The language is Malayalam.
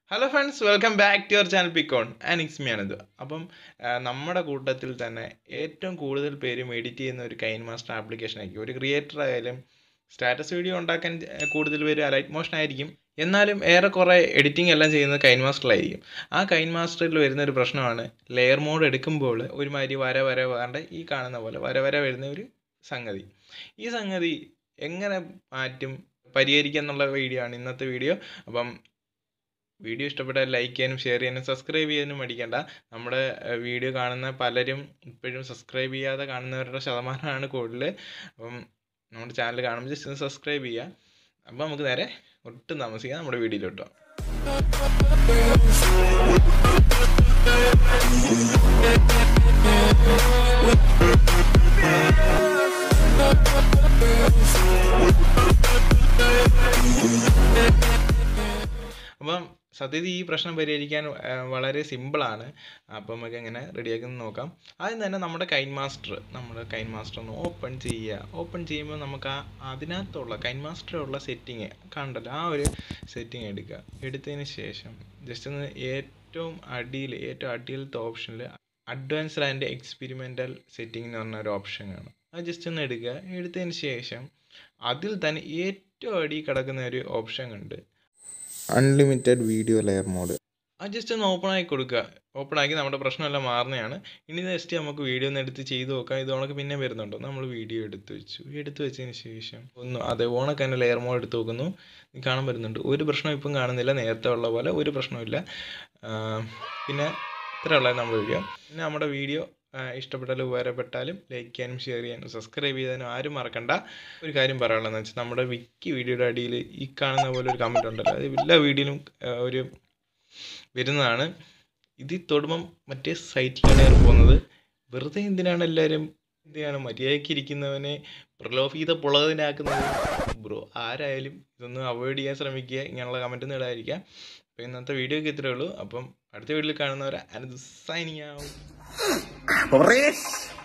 hello friends welcome back to your channel പിക്കോൺ ആൻഡ് ഇക്സ് മിയാനത് അപ്പം ആ, നമ്മുടെ കൂട്ടത്തിൽ തന്നെ ഏറ്റവും കൂടുതൽ പേരും എഡിറ്റ് ചെയ്യുന്ന ഒരു കൈൻ മാസ്റ്റർ ആപ്ലിക്കേഷൻ ആയിരിക്കും ഒരു ക്രിയേറ്റർ ആയാലും സ്റ്റാറ്റസ് വീഡിയോ ഉണ്ടാക്കാൻ ആ, കൂടുതൽ പേര് അലൈറ്റ് മോഷൻ ആയിരിക്കും എന്നാലും ഏറെക്കുറെ എഡിറ്റിംഗ് എല്ലാം ചെയ്യുന്നത് കൈൻ മാസ്റ്ററിലായിരിക്കും ആ കൈൻ മാസ്റ്ററിൽ വരുന്ന ഒരു പ്രശ്നമാണ് ലെയർ മോഡ് എടുക്കുമ്പോൾ ഒരുമാതിരി വര വര വേണ്ട ഈ കാണുന്ന പോലെ വര വര വരുന്ന ഒരു സംഗതി ഈ സംഗതി എങ്ങനെ മാറ്റും പരിഹരിക്കുക എന്നുള്ള വീഡിയോ ആണ് ഇന്നത്തെ വീഡിയോ അപ്പം വീഡിയോ ഇഷ്ടപ്പെട്ടാൽ ലൈക്ക് ചെയ്യാനും ഷെയർ ചെയ്യാനും സബ്സ്ക്രൈബ് ചെയ്യാനും മടിക്കണ്ട നമ്മുടെ വീഡിയോ കാണുന്ന പലരും ഇപ്പോഴും സബ്സ്ക്രൈബ് ചെയ്യാതെ കാണുന്നവരുടെ ശതമാനമാണ് കൂടുതൽ അപ്പം നമ്മുടെ ചാനൽ കാണുമ്പോൾ ജസ്റ്റ് ഒന്ന് സബ്സ്ക്രൈബ് ചെയ്യുക അപ്പം നമുക്ക് നേരെ ഒട്ടും താമസിക്കാം നമ്മുടെ വീഡിയോയിലോട്ട് പോകാം അപ്പം സത്യത്തിൽ ഈ പ്രശ്നം പരിഹരിക്കാൻ ആ, വളരെ സിമ്പിളാണ് അപ്പം നമുക്ക് എങ്ങനെ റെഡിയാക്കുന്നത് നോക്കാം ആദ്യം തന്നെ നമ്മുടെ കൈൻ മാസ്റ്റർ നമ്മുടെ കൈൻ മാസ്റ്റർ ഒന്ന് ഓപ്പൺ ചെയ്യുക ഓപ്പൺ ചെയ്യുമ്പോൾ നമുക്ക് ആ അതിനകത്തുള്ള കൈൻ മാസ്റ്ററുള്ള സെറ്റിങ് കണ്ടല്ലോ ആ ഒരു സെറ്റിങ് എടുക്കുക എടുത്തതിന് ശേഷം ജസ്റ്റ് ഒന്ന് ഏറ്റവും അടിയിൽ ഏറ്റവും അടിയിലത്തെ ഓപ്ഷനിൽ അഡ്വാൻസ്ഡ് ആൻഡ് എക്സ്പെരിമെൻ്റൽ സെറ്റിംഗ് എന്ന് പറഞ്ഞ ഒരു ഓപ്ഷൻ കാണും അത് ജസ്റ്റ് ഒന്ന് എടുക്കുക എടുത്തതിന് ശേഷം അതിൽ തന്നെ ഏറ്റവും അടിയിൽ കിടക്കുന്ന ഒരു ഓപ്ഷൻ ഉണ്ട് അൺലിമിറ്റഡ് വീഡിയോ ലെയർ മോഡ് അത് ജസ്റ്റ് ഒന്ന് ഓപ്പൺ ആക്കി കൊടുക്കുക ഓപ്പൺ ആക്കി നമ്മുടെ പ്രശ്നമെല്ലാം മാറുന്നതാണ് ഇനി ജസ്റ്റ് നമുക്ക് വീഡിയോ ഒന്ന് എടുത്ത് ചെയ്ത് നോക്കാം ഇത് ഉണക്ക് പിന്നെ വരുന്നുണ്ടോ നമ്മൾ വീഡിയോ എടുത്ത് വെച്ചു എടുത്ത് വെച്ചതിന് ശേഷം ഒന്ന് അതെ ഓണക്ക് തന്നെ ലെയർ മോഡ് എടുത്ത് നോക്കുന്നു കാണാൻ വരുന്നുണ്ട് ഒരു പ്രശ്നം ഇപ്പം കാണുന്നില്ല നേരത്തെ ഉള്ള പോലെ ഒരു പ്രശ്നമില്ല ആ, പിന്നെ ഇത്ര ഉള്ളത് നമ്മുടെ വീഡിയോ പിന്നെ നമ്മുടെ വീഡിയോ ഇഷ്ടപ്പെട്ടാലും ഉപകാരപ്പെട്ടാലും ലൈക്ക് ചെയ്യാനും ഷെയർ ചെയ്യാനും സബ്സ്ക്രൈബ് ചെയ്യാനും ആരും മറക്കണ്ട ഒരു കാര്യം പറയാനുള്ളതെന്ന് വെച്ചാൽ നമ്മുടെ വിക്കി വീഡിയോയുടെ അടിയിൽ ഈ കാണുന്ന പോലെ ഒരു കമൻറ്റ് ഉണ്ടല്ലോ അത് എല്ലാ വീഡിയോയിലും ആ, ഒരു വരുന്നതാണ് ഇതിൽ തൊടുമ്പം മറ്റേ സൈറ്റിലാണ് കയറി പോകുന്നത് വെറുതെ എന്തിനാണ് എല്ലാവരും എന്തിനാണ് മര്യാദയ്ക്ക് ഇരിക്കുന്നവനെ പ്രലോഭിത പുളകതിനാക്കുന്നത് ബ്രോ ആരായാലും ഇതൊന്ന് അവോയ്ഡ് ചെയ്യാൻ ശ്രമിക്കുക ഇങ്ങനെയുള്ള കമൻറ്റ് ഒന്നും ഇടാതിരിക്കുക അപ്പോൾ ഇന്നത്തെ വീഡിയോക്ക് ഇത്രയേ ഉള്ളൂ അപ്പം അടുത്ത വീഡിയോയിൽ കാണുന്നവരെ അനത് സൈനിങ് ആവും